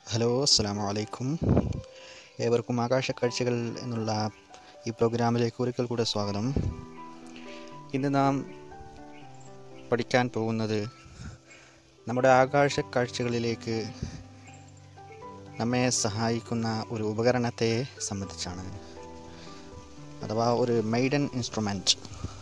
hello അസ്സാം വലൈക്കും ഏവർക്കും ആകാശക്കാഴ്ചകൾ എന്നുള്ള ഈ പ്രോഗ്രാമിലേക്ക് ഒരിക്കൽ കൂടെ സ്വാഗതം ഇന്ന് നാം പഠിക്കാൻ പോകുന്നത് നമ്മുടെ ആകാശക്കാഴ്ചകളിലേക്ക് നമ്മെ സഹായിക്കുന്ന ഒരു ഉപകരണത്തെ സംബന്ധിച്ചാണ് അഥവാ ഒരു മെയ്ഡൻ ഇൻസ്ട്രുമെൻറ്റ്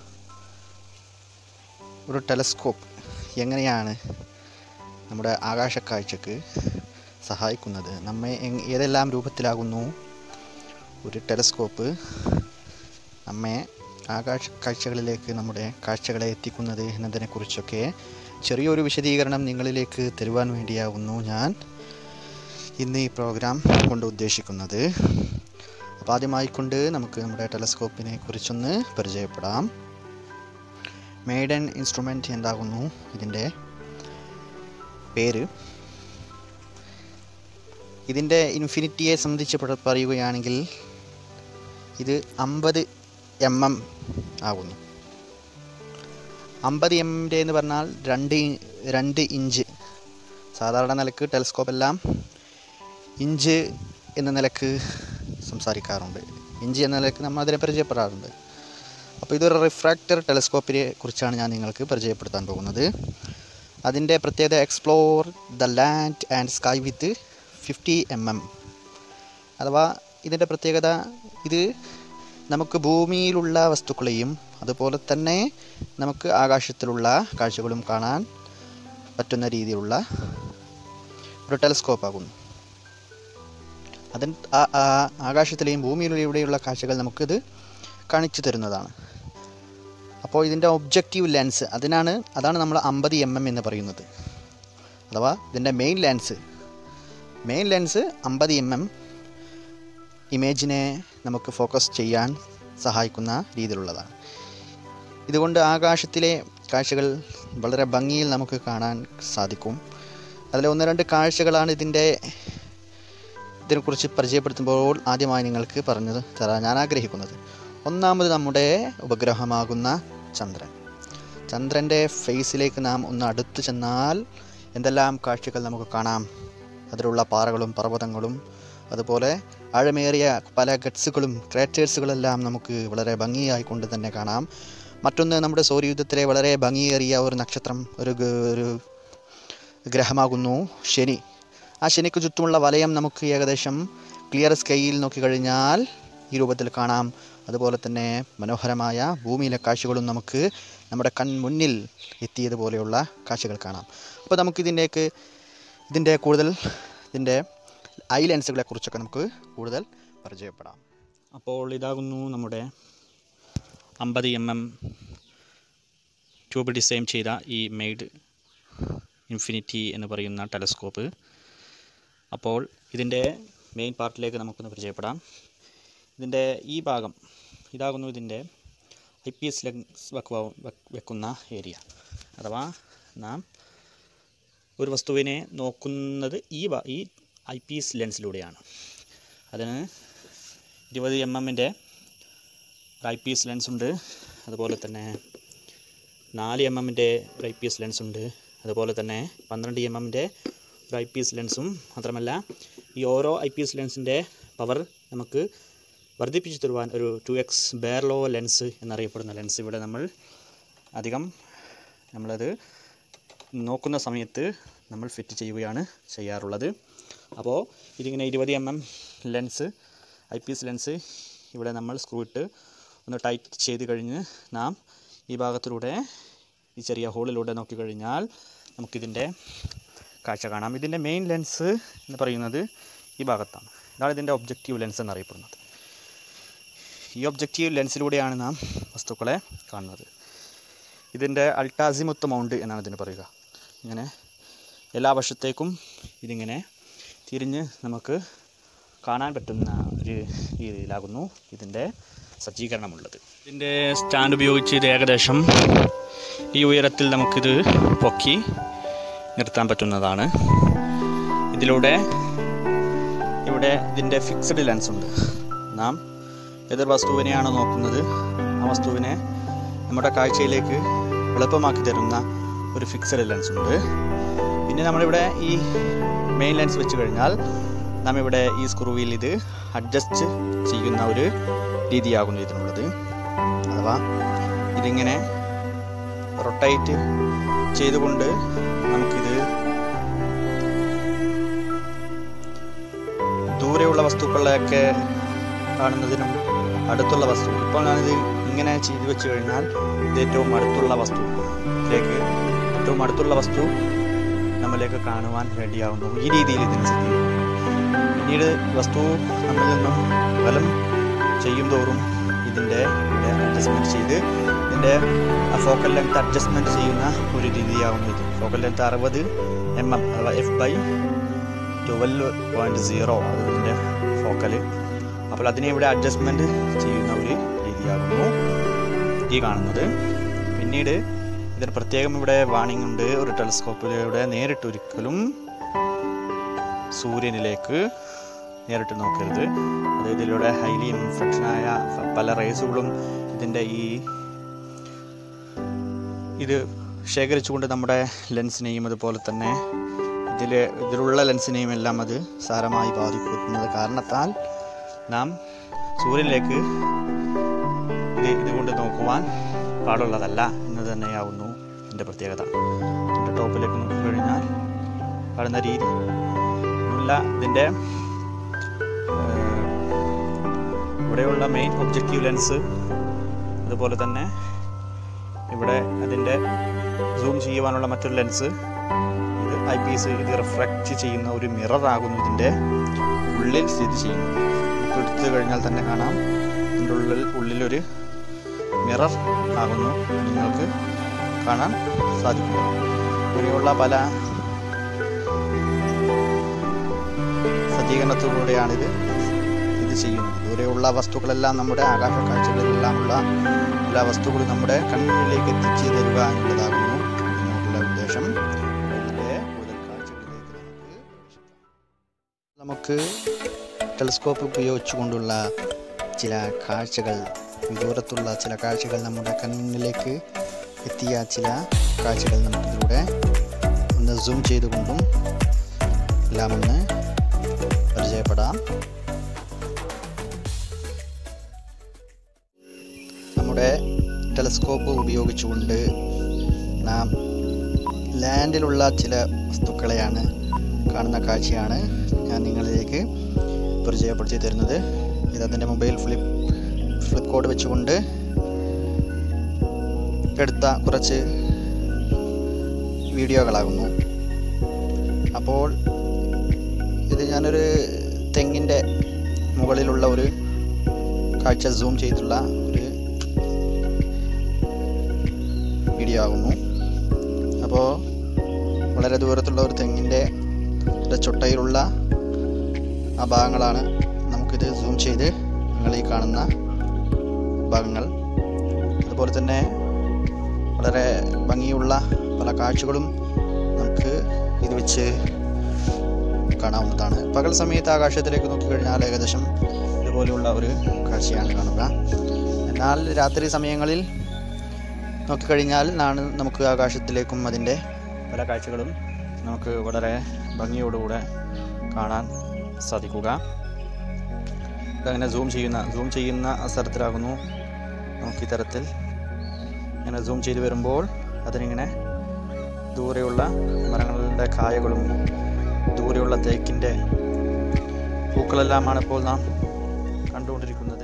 ഒരു ടെലസ്കോപ്പ് എങ്ങനെയാണ് നമ്മുടെ ആകാശക്കാഴ്ചക്ക് സഹായിക്കുന്നത് നമ്മെ എങ് ഏതെല്ലാം രൂപത്തിലാകുന്നു ഒരു ടെലസ്കോപ്പ് നമ്മെ ആകാശ കാഴ്ചകളിലേക്ക് നമ്മുടെ കാഴ്ചകളെ എത്തിക്കുന്നത് എന്നതിനെക്കുറിച്ചൊക്കെ ചെറിയൊരു വിശദീകരണം നിങ്ങളിലേക്ക് തരുവാൻ വേണ്ടിയാകുന്നു ഞാൻ ഇന്ന് ഈ പ്രോഗ്രാം കൊണ്ട് ഉദ്ദേശിക്കുന്നത് അപ്പോൾ ആദ്യമായിക്കൊണ്ട് നമുക്ക് നമ്മുടെ ടെലസ്കോപ്പിനെ കുറിച്ചൊന്ന് പരിചയപ്പെടാം മെയ്ഡൻ ഇൻസ്ട്രുമെൻറ്റ് എന്താകുന്നു ഇതിൻ്റെ പേര് ഇതിൻ്റെ ഇൻഫിനിറ്റിയെ സംബന്ധിച്ച് പ- പറയുകയാണെങ്കിൽ ഇത് അമ്പത് എം എം ആകുന്നു അമ്പത് എം എമ്മിൻ്റെ എന്ന് പറഞ്ഞാൽ രണ്ട് ഇ- രണ്ട് ഇഞ്ച് സാധാരണ നിലക്ക് ടെലസ്കോപ്പ് എല്ലാം ഇഞ്ച് എന്ന നിലക്ക് സംസാരിക്കാറുണ്ട് ഇഞ്ച് എന്ന നിലക്ക് നമ്മൾ അതിനെ പരിചയപ്പെടാറുണ്ട് അപ്പോൾ ഇതൊരു റിഫ്രാക്റ്റർ ടെലസ്കോപ്പിനെ കുറിച്ചാണ് ഞാൻ നിങ്ങൾക്ക് പരിചയപ്പെടുത്താൻ പോകുന്നത് അതിൻ്റെ പ്രത്യേകത explore the land and sky with fifty M M അഥവാ ഇതിൻ്റെ പ്രത്യേകത ഇത് നമുക്ക് ഭൂമിയിലുള്ള വസ്തുക്കളെയും അതുപോലെ തന്നെ നമുക്ക് ആകാശത്തിലുള്ള കാഴ്ചകളും കാണാൻ പറ്റുന്ന രീതിയിലുള്ള ഒരു ടെലസ്കോപ്പ് ആകുന്നു അതിന് ആ- ആ- ആകാശത്തിലെയും ഭൂമിയിലൂടെയുള്ള കാഴ്ചകൾ നമുക്കിത് കാണിച്ചു തരുന്നതാണ് അപ്പോൾ ഇതിൻ്റെ ഒബ്ജക്റ്റീവ് ലെൻസ് അതിനാണ് അതാണ് നമ്മൾ അമ്പത് എം എം എന്ന് പറയുന്നത് അഥവാ ഇതിൻ്റെ മെയിൻ ലെൻസ് മെയിൻ ലെൻസ് അമ്പത് എം എം ഇമേജിനെ നമുക്ക് ഫോക്കസ് ചെയ്യാൻ സഹായിക്കുന്ന രീതിയിലുള്ളതാണ് ഇതുകൊണ്ട് ആകാശത്തിലെ കാഴ്ചകൾ വളരെ ഭംഗിയിൽ നമുക്ക് കാണാൻ സാധിക്കും അതിൽ ഒന്ന് രണ്ട് കാഴ്ചകളാണ് ഇതിൻ്റെ ഇതിനെക്കുറിച്ച് പരിചയപ്പെടുത്തുമ്പോൾ ആദ്യമായി നിങ്ങൾക്ക് പറഞ്ഞു തരാൻ ഞാൻ ആഗ്രഹിക്കുന്നത് ഒന്നാമത് നമ്മുടെ ഉപഗ്രഹമാകുന്ന ചന്ദ്രൻ ചന്ദ്രൻ്റെ ഫേസിലേക്ക് നാം ഒന്ന് അടുത്ത് ചെന്നാൽ എന്തെല്ലാം കാഴ്ചകൾ നമുക്ക് കാണാം അതിലുള്ള പാറകളും പർവ്വതങ്ങളും അതുപോലെ ആഴമേറിയ പല ഗട്സുകളും ക്രാറ്റേഴ്സുകളെല്ലാം നമുക്ക് വളരെ ഭംഗിയായി കൊണ്ട് തന്നെ കാണാം മറ്റൊന്ന് നമ്മുടെ സൗരയൂഥത്തിലെ വളരെ ഭംഗിയേറിയ ഒരു നക്ഷത്രം ഒരു ഗ- ഒരു ഗ്രഹമാകുന്നു ശനി ആ ശനിക്ക് ചുറ്റുമുള്ള വലയം നമുക്ക് ഏകദേശം ക്ലിയർ സ്കൈയിൽ നോക്കിക്കഴിഞ്ഞാൽ ഈ രൂപത്തിൽ കാണാം അതുപോലെ തന്നെ മനോഹരമായ ഭൂമിയിലെ കാഴ്ചകളും നമുക്ക് നമ്മുടെ കൺ മുന്നിൽ എത്തിയതുപോലെയുള്ള കാഴ്ചകൾ കാണാം അപ്പോൾ നമുക്കിതിൻ്റെക്ക് ഇതിൻ്റെ കൂടുതൽ ഇതിൻ്റെ ഐ ലെൻസുകളെ കുറിച്ചൊക്കെ നമുക്ക് കൂടുതൽ പരിചയപ്പെടാം അപ്പോൾ ഇതാകുന്നു നമ്മുടെ അമ്പത് എം എം ട്യൂബ് ഡിസൈൻ ചെയ്ത ഈ മെയ്ഡ് ഇൻഫിനിറ്റി എന്ന് പറയുന്ന ടെലസ്കോപ്പ് അപ്പോൾ ഇതിൻ്റെ മെയിൻ പാർട്ടിലേക്ക് നമുക്കൊന്ന് പരിചയപ്പെടാം ഇതിൻ്റെ ഈ ഭാഗം ഇതാകുന്നു ഇതിൻ്റെ ഐ പി എസ് ലെൻസ് വെക്കുക വെക്കുന്ന ഏരിയ അഥവാ നാം ഒരു വസ്തുവിനെ നോക്കുന്നത് ഈ ഭാ- ഈ ഐ പി എസ് ലെൻസിലൂടെയാണ് അതിന് ഇരുപത് എം എമ്മിൻ്റെ ഐ പി എസ് ലെൻസ് ഉണ്ട് അതുപോലെ തന്നെ നാല് എം എമ്മിൻ്റെ ഒരു ഐ പി എസ് ലെൻസ് ഉണ്ട് അതുപോലെ തന്നെ പന്ത്രണ്ട് എം എമ്മിൻ്റെ ഒരു ഐ പി എസ് ലെൻസും മാത്രമല്ല ഈ ഓരോ ഐ പി എസ് ലെൻസിൻ്റെ പവർ നമുക്ക് വർദ്ധിപ്പിച്ചു തരുവാൻ ഒരു ടു എക്സ് ബെയർലോ ലെൻസ് എന്നറിയപ്പെടുന്ന ലെൻസ് ഇവിടെ നമ്മൾ അധികം നമ്മളത് നോക്കുന്ന സമയത്ത് നമ്മൾ ഫിറ്റ് ചെയ്യുകയാണ് ചെയ്യാറുള്ളത് അപ്പോൾ ഇതിങ്ങനെ ഇരുപത് M M lens I P S lens ഇവിടെ നമ്മൾ സ്ക്രൂ ഇട്ട് ഒന്ന് ടൈറ്റ് ചെയ്ത് കഴിഞ്ഞ് നാം ഈ ഭാഗത്തിലൂടെ ഈ ചെറിയ ഹോളിലൂടെ നോക്കിക്കഴിഞ്ഞാൽ നമുക്കിതിൻ്റെ കാഴ്ച കാണാം ഇതിൻ്റെ മെയിൻ ലെൻസ് എന്ന് പറയുന്നത് ഈ ഭാഗത്താണ് ഇതാണ് ഇതിൻ്റെ ഒബ്ജക്റ്റീവ് ലെൻസ് എന്നറിയപ്പെടുന്നത് ഈ ഒബ്ജക്റ്റീവ് ലെൻസിലൂടെയാണ് നാം വസ്തുക്കളെ കാണുന്നത് ഇതിൻ്റെ അൾട്ടാസിമുത്ത് മൗണ്ട് എന്നാണ് ഇതിന് പറയുക ഇങ്ങനെ എല്ലാ വശത്തേക്കും ഇതിങ്ങനെ തിരിഞ്ഞ് നമുക്ക് കാണാൻ പറ്റുന്ന ഒരു രീതിയിലാകുന്നു ഇതിൻ്റെ സജ്ജീകരണമുള്ളത് ഇതിൻ്റെ സ്റ്റാൻഡ് ഉപയോഗിച്ച് ഇത് ഏകദേശം ഈ ഉയരത്തിൽ നമുക്കിത് പൊക്കി നിർത്താൻ പറ്റുന്നതാണ് ഇതിലൂടെ ഇവിടെ ഇതിൻ്റെ ഫിക്സഡ് ലെൻസ് ഉണ്ട് നാം ഏതൊരു വസ്തുവിനെയാണോ നോക്കുന്നത് ആ വസ്തുവിനെ നമ്മുടെ കാഴ്ചയിലേക്ക് എളുപ്പമാക്കി തരുന്ന ഒരു ഫിക്സഡ് ലെൻസ് ഉണ്ട് പിന്നെ നമ്മളിവിടെ ഈ മെയിൻ ലെൻസ് വെച്ച് കഴിഞ്ഞാൽ നാം ഇവിടെ ഈ സ്ക്രൂവിൽ ഇത് അഡ്ജസ്റ്റ് ചെയ്യുന്ന ഒരു രീതിയാകുന്നു ഇതിനുള്ളത് അഥവാ ഇതിങ്ങനെ റൊട്ടേറ്റ് ചെയ്തുകൊണ്ട് നമുക്കിത് ദൂരെയുള്ള വസ്തുക്കളെയൊക്കെ കാണുന്നതിനും അടുത്തുള്ള വസ്തു ഇപ്പോൾ ഞാനിത് ഇങ്ങനെ ചെയ്തു വെച്ച് കഴിഞ്ഞാൽ ഇത് ഏറ്റവും അടുത്തുള്ള വസ്തുവിലേക്ക് ഏറ്റവും അടുത്തുള്ള വസ്തു നമ്മളിലേക്ക് കാണുവാൻ വേണ്ടിയാവുന്നു ഈ രീതിയിൽ ഇതിന് സ്ഥിതി പിന്നീട് വസ്തു നമ്മളിൽ നിന്നും ബലം ചെയ്യും തോറും ഇതിൻ്റെ ഇവിടെ അഡ്ജസ്റ്റ്മെൻറ്റ് ചെയ്ത് ഇതിൻ്റെ ഫോക്കൽ ലെങ്ത് അഡ്ജസ്റ്റ്മെൻറ്റ് ചെയ്യുന്ന ഒരു രീതിയാവുന്നു ഇത് ഫോക്കൽ ലെങ്ത് അറുപത് M M F by twelve point zero അത് ഇതിൻ്റെ ഫോക്കല് അപ്പോൾ അതിനെ ഇവിടെ അഡ്ജസ്റ്റ്മെൻറ്റ് ചെയ്യുന്ന ഒരു രീതിയാകുന്നു ഈ കാണുന്നത് പിന്നീട് ഇതിന് പ്രത്യേകം ഇവിടെ വാണിംഗ് ഉണ്ട് ഒരു ടെലിസ്കോപ്പിലൂടെ നേരിട്ട് ഒരിക്കലും സൂര്യനിലേക്ക് നേരിട്ട് നോക്കരുത് അതായത് ഇതിലൂടെ ഹൈലി ഇൻഫെക്ഷനായ പല റേസുകളും ഇതിൻ്റെ ഈ ഇത് ശേഖരിച്ചുകൊണ്ട് നമ്മുടെ ലെൻസിനെയും അതുപോലെ തന്നെ ഇതിൽ ഇതിലുള്ള ലെൻസിനെയും എല്ലാം അത് സാരമായി ബാധിക്കുന്നത് കാരണത്താൽ നാം സൂര്യനിലേക്ക് ഇത് ഇതുകൊണ്ട് നോക്കുവാൻ പാടുള്ളതല്ല എന്ന് തന്നെയാവുന്നു ഇതിൻ്റെ പ്രത്യേകത ഇതിൻ്റെ ടോപ്പിലേക്ക് നോക്കിക്കഴിഞ്ഞാൽ കാണുന്ന രീതി ഉള്ള ഇതിൻ്റെ ഇവിടെയുള്ള മെയിൻ ഒബ്ജക്റ്റീവ് ലെൻസ് അതുപോലെ തന്നെ ഇവിടെ അതിൻ്റെ സൂം ചെയ്യുവാനുള്ള മറ്റൊരു ലെൻസ് ഇത് ഐ പീസ് ഇത് റിഫ്ലക്റ്റ് ചെയ്യുന്ന ഒരു മിറർ ആകുന്നു ഇതിൻ്റെ ഉള്ളിൽ സ്ഥിതി ചെയ്യുന്നു എടുത്തു കഴിഞ്ഞാൽ തന്നെ കാണാം ഇതിൻ്റെ ഉള്ളിൽ ഉള്ളിലൊരു മിറർ ആകുന്നു നിങ്ങൾക്ക് കാണാൻ സാധിക്കും ഇങ്ങനെയുള്ള പല സജ്ജീകരണത്തിലൂടെയാണിത് ഇത് ചെയ്യുന്നത് ദൂരെയുള്ള വസ്തുക്കളെല്ലാം നമ്മുടെ ആകാശ കാഴ്ചകളിലെല്ലാമുള്ള എല്ലാ വസ്തുക്കളും നമ്മുടെ കണ്ണിലേക്ക് എത്തിച്ചു തരിക എന്നുള്ളതാകുന്നു ഇതിനുള്ള ഉദ്ദേശം ഇതിൻ്റെ കൂടുതൽ കാഴ്ചകളിലേക്ക് നമുക്ക് നമുക്ക് ടെലിസ്കോപ്പ് ഉപയോഗിച്ചുകൊണ്ടുള്ള ചില കാഴ്ചകൾ ദൂരത്തുള്ള ചില കാഴ്ചകൾ നമ്മുടെ കണ്ണിലേക്ക് എത്തിയ ചില കാഴ്ചകൾ നമുക്കിതിലൂടെ ഒന്ന് സൂം ചെയ്തുകൊണ്ടും എല്ലാം ഒന്ന് പരിചയപ്പെടാം നമ്മുടെ ടെലിസ്കോപ്പ് ഉപയോഗിച്ചുകൊണ്ട് നാം ലാൻഡിലുള്ള ചില വസ്തുക്കളെയാണ് കാണുന്ന കാഴ്ചയാണ് ഞാൻ നിങ്ങളിലേക്ക് പരിചയപ്പെടുത്തി തരുന്നത് ഇത് അതിൻ്റെ മൊബൈൽ ഫ്ലിപ്പ് ഫ്ലിപ്പ് കോഡ് വെച്ചുകൊണ്ട് എടുത്ത കുറച്ച് വീഡിയോകളാകുന്നു അപ്പോൾ ഇത് ഞാനൊരു തെങ്ങിൻ്റെ മുകളിലുള്ള ഒരു കാഴ്ച സൂം ചെയ്തുള്ള ഒരു വീഡിയോ ആകുന്നു അപ്പോൾ വളരെ ദൂരത്തുള്ള ഒരു തെങ്ങിൻ്റെ ചൊട്ടയിലുള്ള ആ ഭാഗങ്ങളാണ് നമുക്കിത് സൂം ചെയ്ത് നിങ്ങൾ ഈ കാണുന്ന ഭാഗങ്ങൾ അതുപോലെ തന്നെ വളരെ ഭംഗിയുള്ള പല കാഴ്ചകളും നമുക്ക് ഇത് വെച്ച് കാണാവുന്നതാണ് പകൽ സമയത്ത് ആകാശത്തിലേക്ക് നോക്കിക്കഴിഞ്ഞാൽ ഏകദേശം ഇതുപോലെയുള്ള ഒരു കാഴ്ചയാണ് കാണുക എന്നാൽ രാത്രി സമയങ്ങളിൽ നോക്കിക്കഴിഞ്ഞാൽ നാണ് നമുക്ക് ആകാശത്തിലേക്കും അതിൻ്റെ പല കാഴ്ചകളും നമുക്ക് വളരെ ഭംഗിയോടുകൂടെ കാണാൻ സാധിക്കുക ഇതങ്ങനെ സൂം ചെയ്യുന്ന സൂം ചെയ്യുന്ന അവസരത്തിലാകുന്നു നമുക്ക് ഇത്തരത്തിൽ ഇങ്ങനെ സൂം ചെയ്ത് വരുമ്പോൾ അതിനിങ്ങനെ ദൂരെയുള്ള മരങ്ങളുടെ കായകളും ദൂരെയുള്ള തേക്കിൻ്റെ പൂക്കളെല്ലാമാണ് ഇപ്പോൾ നാം കണ്ടുകൊണ്ടിരിക്കുന്നത്